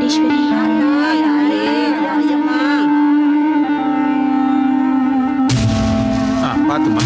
பரமேஸ்வரி ஆ பார்த்துமா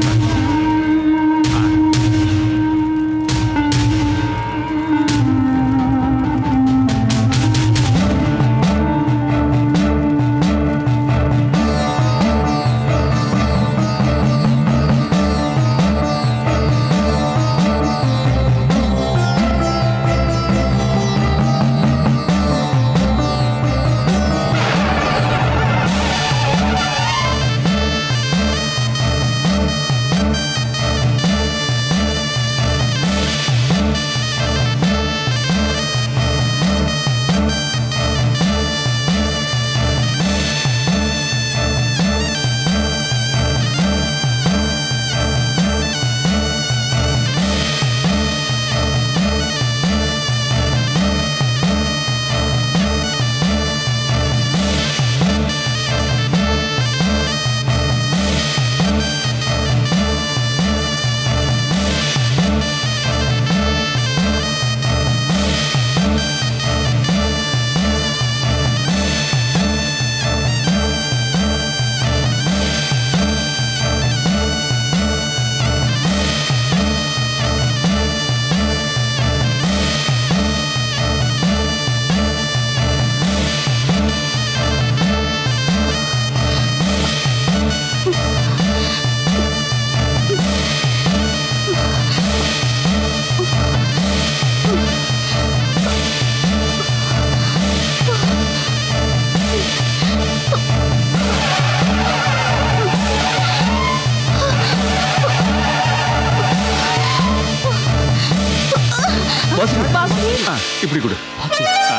ஆ இப்படி கொடு ஆ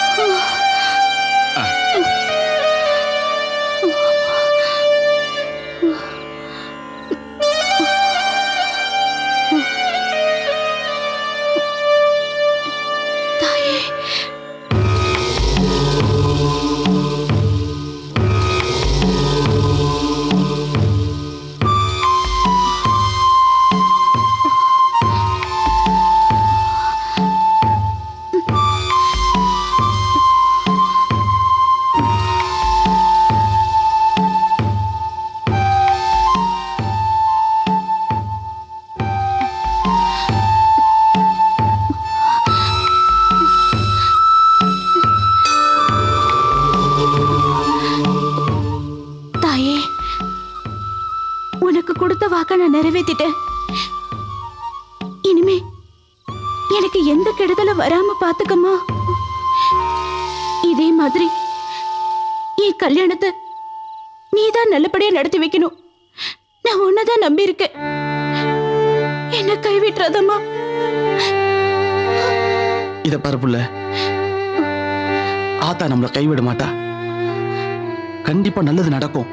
ஆ தாயே தாயே உனக்கு கொடுத்த வாக்க நான் நிறைவேத்திட்டேன் இனிமே எனக்கு எந்த கெடுதலும் வராம பாத்துக்கம்மா இதே மாதிரி என் கல்யாணத்தை நீதான் நல்லபடியா நடத்தி வைக்கணும் நான் உன்னதான் நம்பி இருக்கேன் என்ன கைவிட்டுறதம்மா இத பாரு புள்ள ஆத்தா நம்மள கைவிட மாட்டா கண்டிப்பா நல்லது நடக்கும்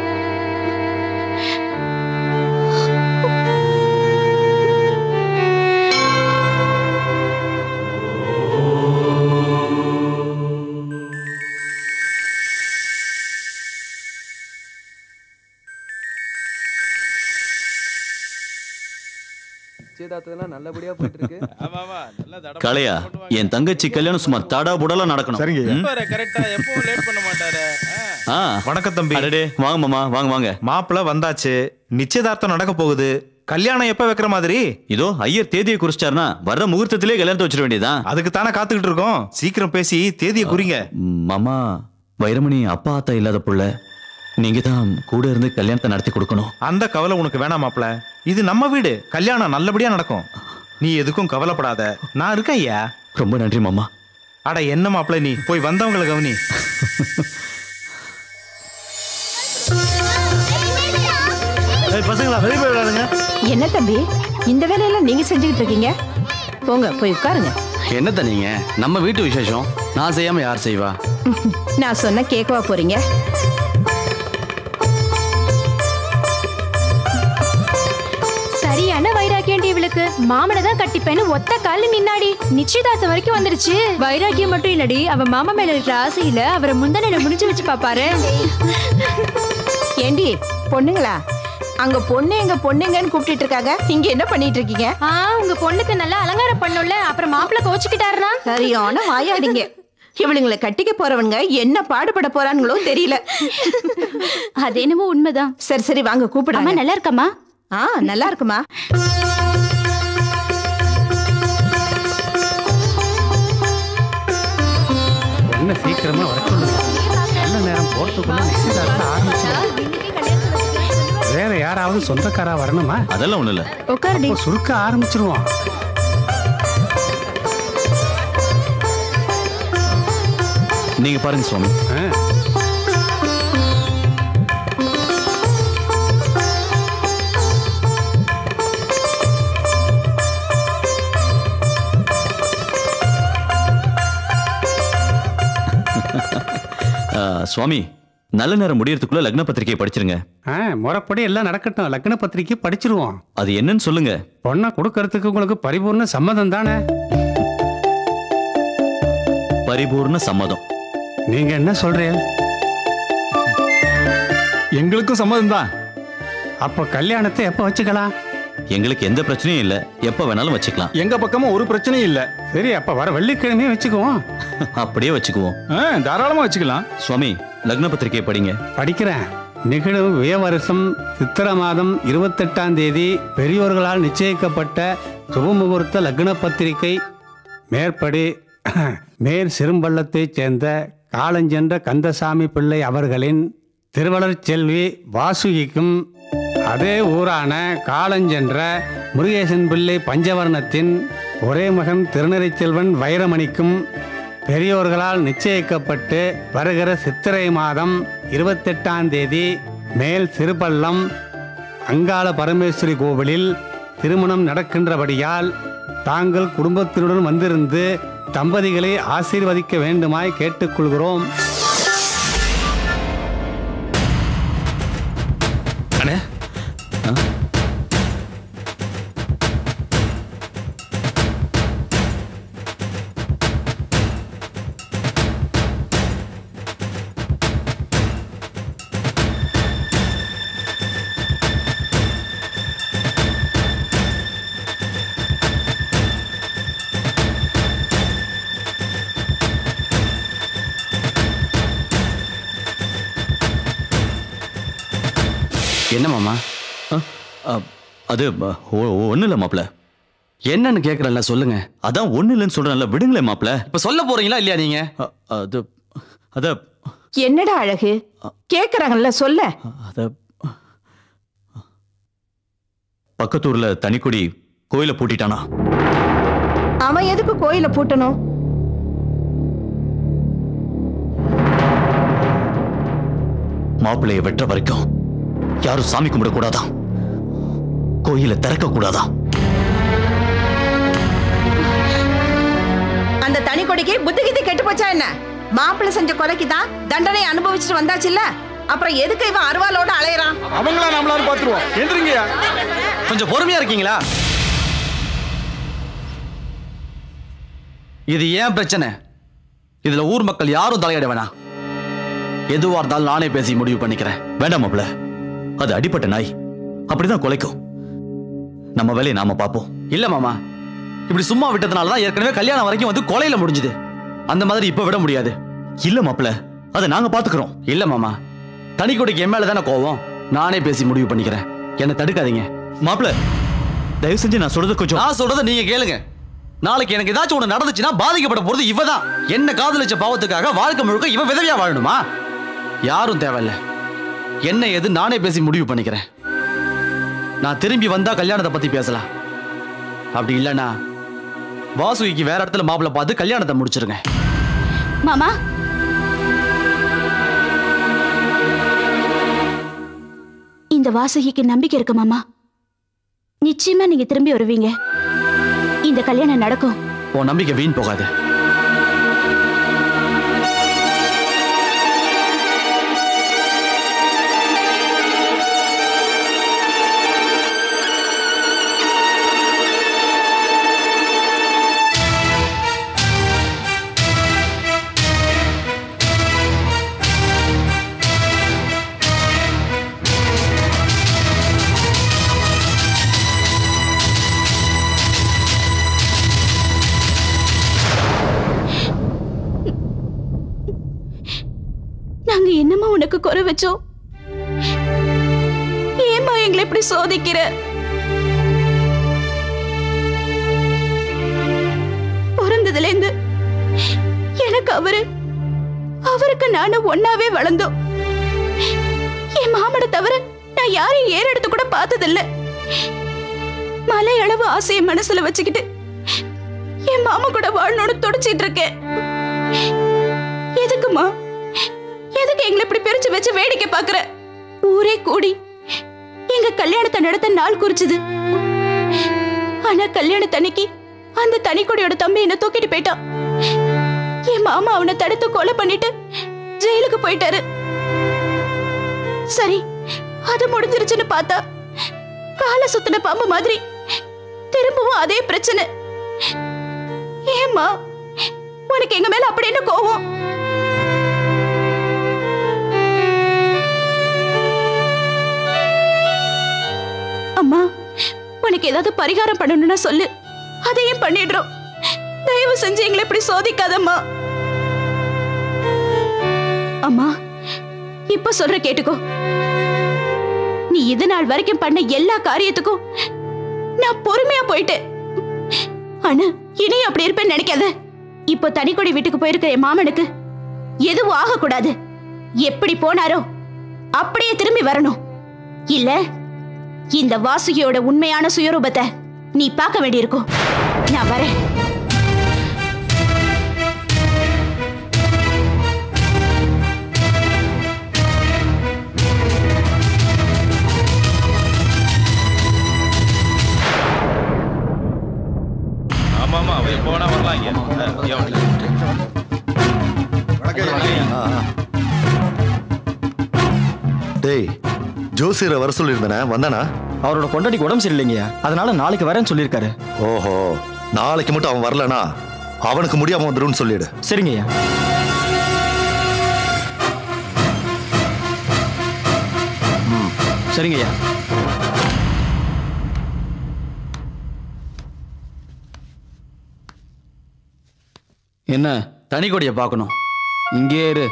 நிச்சயதார்த்தம்லாம் நல்லபடியா போயிட்டு இருக்கு கலையா என் தங்கச்சி கல்யாணம் சும்மா தடா புடலா நடக்கணும் சரிங்க ஐயா. ம்? கரெக்டா எப்பவும் லேட் பண்ண மாட்டாரு ஆ வணக்கம் தம்பி அடடே வாங்க மாமா வாங்க வாங்க மாப்பிள்ள வந்தாச்சு நிச்சயதார்த்தம் நடக்க போகுது கல்யாணம் எப்ப வைக்கிற மாதிரி இதோ ஐயர் தேதியை குறிச்சிட்டாருன்னா வர்ற முகூர்த்தத்திலே கல்யாணத்தை வச்சிட வேண்டியதான் அதுக்கு தானே காத்துக்கிட்டு இருக்கோம் சீக்கிரம் பேசி தேதியை குறிங்க மாமா வைரமணி அப்பா ஆத்தா இல்லாத புள்ள நீங்க தான் கூட இருந்து கல்யாணத்தை நடத்தி கொடுக்கணும் அந்த கவலை உனக்கு வேணாம் மாப்பிள்ள இது நம்ம வீடு கல்யாணம் நல்லபடியா நடக்கும் நீ எதுக்கும் கவலைப்படாத நான் இருக்கேன் ஐயா ரொம்ப நன்றி மாமா அட என்ன மாப்பிள்ள நீ போய் வந்தவங்களை கவனி பசங்களா வெளியே போய் விளையாடுங்க என்ன தம்பி இந்த வேலையெல்லாம் நீங்க செஞ்சுக்கிட்டு இருக்கீங்க போங்க போய் உட்காருங்க என்னத்த நீங்க நம்ம வீட்டு விசேஷம் நான் செய்யாம யார் செய்வா நான் சொன்ன கேட்கவா போறீங்க சரியான வைராக்கியண்டி இவளுக்கு மாமனை தான் கட்டிப்பேன்னு ஒத்த கால நின்னாடி நிச்சயதார்த்தம் வரைக்கும் வந்துருச்சு வைராக்கியம் மட்டும் இல்லடி அவ மாமா மேல இருக்கிற ஆசையில அவரை முந்தனை முடிஞ்சு வச்சு பாப்பாரு ஏண்டி பொண்ணுங்களா அங்க பொண்ணு எங்க பொண்ணுங்கன்னு கூப்பிட்டுட்டு இருக்காங்க இங்க என்ன பண்ணிட்டு இருக்கீங்க ஆ உங்க பொண்ணுக்கு நல்லா அலங்காரம் பண்ணும்ல அப்புறம் மாப்பிள்ள கோச்சுக்கிட்டாருனா சரியான வாயாடிங்க இவளுங்களை கட்டிக்க போறவனுங்க என்ன பாடுபட போறானுங்களோ தெரியல அது என்னமோ உண்மைதான் சரி சரி வாங்க அம்மா கூப்பிடுங்க நல்லா இருக்கம்மா ஆ நல்லா இருக்குமா என்ன சீக்கிரமா வர சொல்லுங்க நல்ல நேரம் போறதுக்குள்ள நிச்சயதார்த்தம் ஆரம்பிச்சிடும் வேற யாராவது சொந்தக்காரா வரணுமா அதெல்லாம் ஒண்ணு இல்ல உட்காருடி இப்போ சுருக்க ஆரம்பிச்சிருவோம் நீங்க பாருங்க சுவாமி ஆ, ஆ, சுவாமி நல்ல நேரம் முடியறதுக்குள்ள லக்ன பத்திரிகையை படிச்சிருங்க ஆ, முறைப்படி எல்லாம் நடக்கட்டும் லக்ன பத்திரிக்கை படிச்சிருவோம் அது என்னன்னு சொல்லுங்க பொண்ணை கொடுக்கறதுக்கு உங்களுக்கு பரிபூர்ண சம்மதம் தானே பரிபூர்ண சம்மதம் நீங்க என்ன சொல்றீங்க எங்களுக்கும் சம்மதம் தான் அப்ப கல்யாணத்தை எப்ப வச்சுக்கலாம் எங்களுக்கு எந்த பிரச்சனையும் இல்ல எப்ப வேணாலும் வச்சுக்கலாம் எங்க பக்கமும் ஒரு பிரச்சனையும் இல்ல சரி அப்ப வர வெள்ளிக்கிழமையே வச்சுக்குவோம் அப்படியே வச்சுக்குவோம் ஆ, தாராளமா வச்சுக்கலாம் சுவாமி லக்ன பத்திரிகையை படிங்க படிக்கிறேன் நிகழும் விய வருஷம் சித்திர மாதம் இருபத்தெட்டாம் தேதி பெரியோர்களால் நிச்சயிக்கப்பட்ட சுபமுகூர்த்த லக்ன பத்திரிகை மேற்படி மேற் சிறும்பள்ளத்தைச் சேர்ந்த காலஞ்சென்ற கந்தசாமி பிள்ளை அவர்களின் திருவளர் செல்வி வாசுகிக்கும் அதே ஊரான காலஞ்சென்ற முருகேசன் பிள்ளை பஞ்சவர்ணத்தின் ஒரே மகன் திருநெறிச் செல்வன் வைரமணிக்கும் பெரியோர்களால் நிச்சயிக்கப்பட்டு வருகிற சித்திரை மாதம் இருபத்தெட்டாம் தேதி மேல் சிறுபள்ளம் அங்காள பரமேஸ்வரி கோவிலில் திருமணம் நடக்கின்றபடியால் தாங்கள் குடும்பத்தினுடன் வந்திருந்து தம்பதிகளை ஆசீர்வதிக்க வேண்டுமாய் கேட்டுக்கொள்கிறோம் அண்ணே என்ன மாமா ஆ, ஆ, அது ஒண்ணு இல்ல மாப்ள என்னன்னு கேக்குறல்ல சொல்லுங்க அதான் ஒண்ணு இல்லைன்னு சொல்றேன்ல விடுங்களேன் மாப்ள இப்ப சொல்ல போறீங்களா இல்லையா நீங்க அ, அது அத என்னடா அழகு கேக்குறாங்கல்ல சொல்ல அத பக்கத்தூர்ல தனிக்குடி கோயில பூட்டிட்டானா அவன் எதுக்கு கோயில பூட்டணும் மாப்பிள்ளைய வெட்டுற வரைக்கும் யாரும் சாமி கும்பிட கூடாதான் கோயில திறக்க கூடாதான் அந்த தனி கொடிக்கு புத்தி கித்தி கெட்டு போச்சா என்ன மாப்பிள்ளை செஞ்ச கொலைக்கு தான் தண்டனை அனுபவிச்சுட்டு வந்தாச்சுல்ல அப்புறம் எதுக்கு இவன் அருவாளோட அலையறான் அவங்களா நம்மளால பாத்துருவோம் எந்திரிங்கயா கொஞ்சம் பொறுமையா இருக்கீங்களா இது ஏன் பிரச்சனை இதுல ஊர் மக்கள் யாரும் தலையிட வேணாம் எதுவா இருந்தாலும் நானே பேசி முடிவு பண்ணிக்கிறேன் வேண்டாம் மாப்பிள அது அடிப்பட்ட நாய் அப்படிதான் குலைக்கும் நம்ம வேலையை நாம பார்ப்போம் இல்ல மாமா இப்படி சும்மா விட்டதுனால தான் ஏற்கனவே கல்யாணம் வரைக்கும் வந்து கொலையில முடிஞ்சுது அந்த மாதிரி இப்ப விட முடியாது இல்ல மாப்பிள அதை நாங்க பாத்துக்கிறோம் இல்ல மாமா தனிக்கொடிக்கு என் மேல தானே கோவம் நானே பேசி முடிவு பண்ணிக்கிறேன் என்னை தடுக்காதீங்க மாப்பிள தயவு செஞ்சு நான் சொல்றது கொஞ்சம் நான் சொல்றதை நீங்க கேளுங்க நாளைக்கு எனக்கு ஏதாச்சும் ஒண்ணு நடந்துச்சுன்னா பாதிக்கப்பட போறது இவ தான் என்ன காதலிச்ச பாவத்துக்காக வாழ்க்கை முழுக்க இவ விதவியா வாழணுமா யாரும் தேவையில்ல என்ன எது நானே பேசி முடிவு பண்ணிக்கிறேன் நான் திரும்பி வந்தா கல்யாணத்தை பத்தி பேசலாம் அப்படி இல்லைன்னா வாசுகிக்கு வேற இடத்துல மாப்பிள்ளை பார்த்து கல்யாணத்தை முடிச்சிருங்க மாமா இந்த வாசுகிக்கு நம்பிக்கை இருக்கு மாமா நிச்சயமா நீங்க திரும்பி வருவீங்க இந்த கல்யாணம் நடக்கும் உன் நம்பிக்கை வீண் போகாது நாங்க என்னம்மா உனக்கு குறை வச்சோம் ஏம்மா எங்களை இப்படி சோதிக்கிற பிறந்ததுல இருந்து எனக்கு அவரு அவருக்கு நானும் ஒன்னாவே வளர்ந்தோம் என் மாமனை தவிர நான் யாரையும் ஏறெடுத்து கூட பார்த்ததில்ல மலை அளவு ஆசையை மனசுல வச்சுக்கிட்டு என் மாமா கூட வாழணும்னு துடிச்சிட்டு இருக்கேன் எதுக்குமா எதுக்கு எங்களை இப்படி பிரிச்சு வச்சு வேடிக்கை பாக்குற ஊரே கூடி எங்க கல்யாணத்தை நடத்த நாள் குறிச்சுது ஆனா கல்யாணத்தன்னைக்கு அந்த தனிக்குடியோட தம்பி என்ன தூக்கிட்டு போயிட்டான் என் மாமா அவனை தடுத்து கொலை பண்ணிட்டு ஜெயிலுக்கு போயிட்டாரு சரி அது முடிஞ்சிருச்சுன்னு பார்த்தா கால சுத்தின பாம்பு மாதிரி திரும்பவும் அதே பிரச்சனை ஏம்மா உனக்கு எங்க மேல அப்படி என்ன கோவம் அம்மா உனக்கு ஏதாவது பரிகாரம் பண்ணணும்னா சொல்லு அதையும் பண்ணிடுறோம் தயவு செஞ்சு எங்களை இப்படி சோதிக்காதம்மா அம்மா இப்ப சொல்ற கேட்டுக்கோ நீ இது நாள் வரைக்கும் பண்ண எல்லா காரியத்துக்கும் நான் பொறுமையா போயிட்டேன் ஆனா இனியும் அப்படி இருப்பேன்னு நினைக்காத இப்போ தனிக்கொடி வீட்டுக்கு போயிருக்கிற என் மாமனுக்கு எதுவும் ஆகக்கூடாது எப்படி போனாரோ அப்படியே திரும்பி வரணும் இல்ல இந்த வாசுகியோட உண்மையான சுயரூபத்தை நீ பார்க்க வேண்டியிருக்கும் நான் வரேன் ஆமா ஆமா அவ எப்போ வேணா வரலாம் இங்க அஹ், ஐயா, டேய் ஜோசியரை வர சொல்லியிருந்தேனே வந்தானா அவரோட கொண்டாடிக்கு உடம்பு சரியில்லைங்கய்யா அதனால நாளைக்கு வரேன்னு சொல்லியிருக்காரு ஓஹோ நாளைக்கு மட்டும் அவன் வரலனா அவனுக்கு முடியாம வந்துரும்னு சொல்லிடு சரிங்கய்யா சரிங்கய்யா என்ன தனி கொடியை பார்க்கணும் இங்கே இரு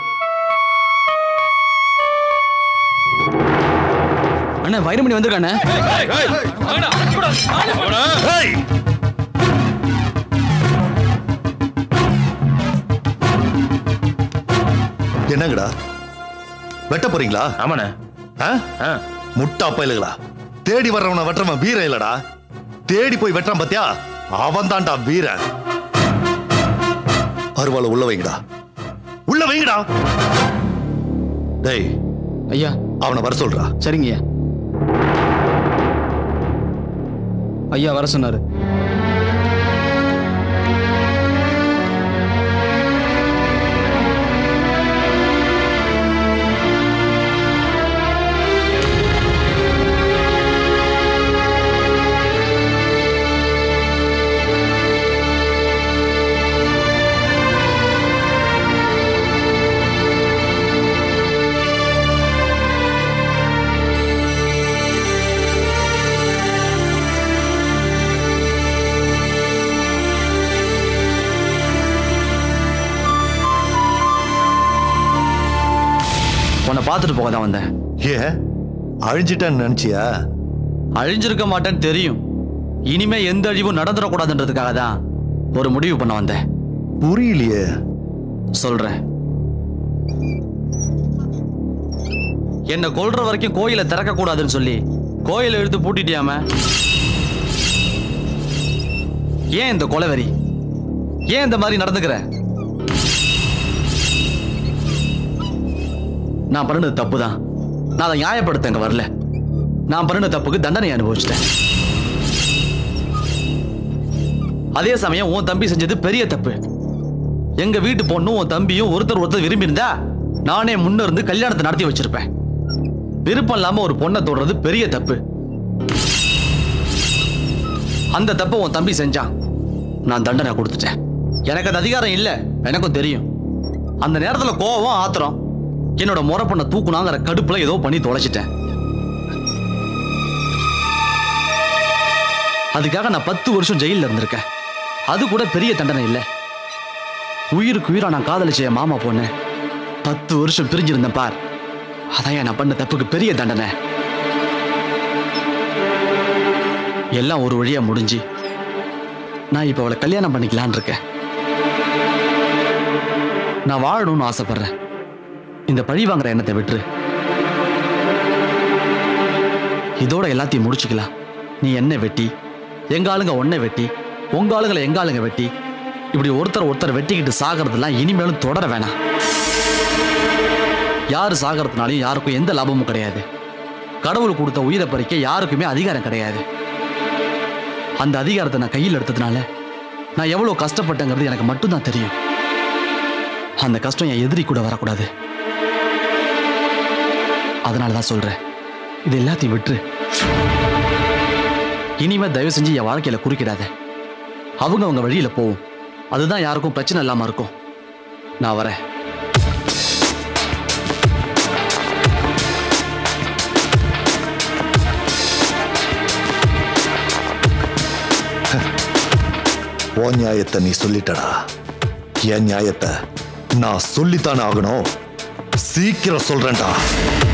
அண்ணா வைரமணி வந்திருக்கானே ஏய்! என்னங்கடா வெட்ட போறீங்களா ஆமாண்ணே ஆ? ஆ. முட்டா பயலுகளா தேடி வர்றவன வெட்டுறவன் வீரன் இல்லடா தேடி போய் வெட்டுறான் பாத்தியா அவன் தான்டா வீரன் அருவாளை உள்ள வைங்கடா உள்ள வைங்கடா டேய் ஐயா அவனை வர சொல்றா சரிங்கய்யா ஐயா வர சொன்னாரு உன்னை பார்த்துட்டு போக தான் வந்தேன் ஏன் அழிஞ்சிட்டான்னு நினைச்சியா அழிஞ்சிருக்க மாட்டேன்னு தெரியும் இனிமே எந்த அழிவும் நடந்துடக்கூடாதுன்றதுக்காக தான் ஒரு முடிவு பண்ண வந்தேன் புரியலையே சொல்றேன் என்னை கொல்ற வரைக்கும் கோயிலை திறக்க கூடாதுன்னு சொல்லி கோயிலை எடுத்து பூட்டிட்டியாம ஏன் இந்த கொலைவெறி ஏன் இந்த மாதிரி நடந்துக்கிற நான் பண்ணினது தப்பு தான் நான் அதை நியாயப்படுத்த இங்க வரல நான் பண்ணின தப்புக்கு தண்டனை அனுபவிச்சிட்டேன் அதே சமயம் உன் தம்பி செஞ்சது பெரிய தப்பு எங்க வீட்டு பொண்ணும் உன் தம்பியும் ஒருத்தர் ஒருத்தர் விரும்பி இருந்தா நானே முன்ன இருந்து கல்யாணத்தை நடத்தி வச்சிருப்பேன் விருப்பம் இல்லாம ஒரு பொண்ணை தொடுறது பெரிய தப்பு அந்த தப்பை உன் தம்பி செஞ்சான் நான் தண்டனை கொடுத்துட்டேன் எனக்கு அது அதிகாரம் இல்ல எனக்கும் தெரியும் அந்த நேரத்துல கோவம் ஆத்திரம் என்னோட முறை பண்ண தூக்குனாங்கிற கடுப்புல ஏதோ பண்ணி தொலைச்சிட்டேன் அதுக்காக நான் பத்து வருஷம் ஜெயில்ல இருந்திருக்கேன் அது கூட பெரிய தண்டனை இல்லை உயிருக்கு உயிரா நான் காதலிச்ச என் மாமா பொண்ணு பத்து வருஷம் பிரிஞ்சிருந்தேன் பார் அதான் நான் பண்ண தப்புக்கு பெரிய தண்டனை எல்லாம் ஒரு வழியா முடிஞ்சு நான் இப்ப அவளை கல்யாணம் பண்ணிக்கலான் இருக்கேன் நான் வாழணும்னு ஆசைப்படுறேன் இந்த பழி வாங்குற எண்ணத்தை விட்டுரு இதோட எல்லாத்தையும் முடிச்சுக்கலாம் நீ என்ன வெட்டி எங்க ஆளுங்க ஒன்னை வெட்டி உங்க ஆளுங்களை எங்க ஆளுங்க வெட்டி இப்படி ஒருத்தர் ஒருத்தர் வெட்டிக்கிட்டு சாகிறதெல்லாம் இனிமேலும் தொடர வேணாம் யாரு சாகிறதுனாலையும் யாருக்கும் எந்த லாபமும் கிடையாது கடவுள் கொடுத்த உயிரை பறிக்க யாருக்குமே அதிகாரம் கிடையாது அந்த அதிகாரத்தை நான் கையில் எடுத்ததுனால நான் எவ்வளவு கஷ்டப்பட்டேங்கிறது எனக்கு மட்டும்தான் தெரியும் அந்த கஷ்டம் என் எதிரி கூட வரக்கூடாது அதனால தான் சொல்றேன் இது எல்லாத்தையும் விட்டுரு இனிமே தயவு செஞ்சு என் வாழ்க்கையில குறுக்கிடாத அவங்க அவங்க வழியில போவும் அதுதான் யாருக்கும் பிரச்சனை இல்லாம இருக்கும் நான் வரேன் ஓ நியாயத்தை நீ சொல்லிட்டடா என் நியாயத்தை நான் சொல்லித்தானே ஆகணும் சீக்கிரம் சொல்றேன்டா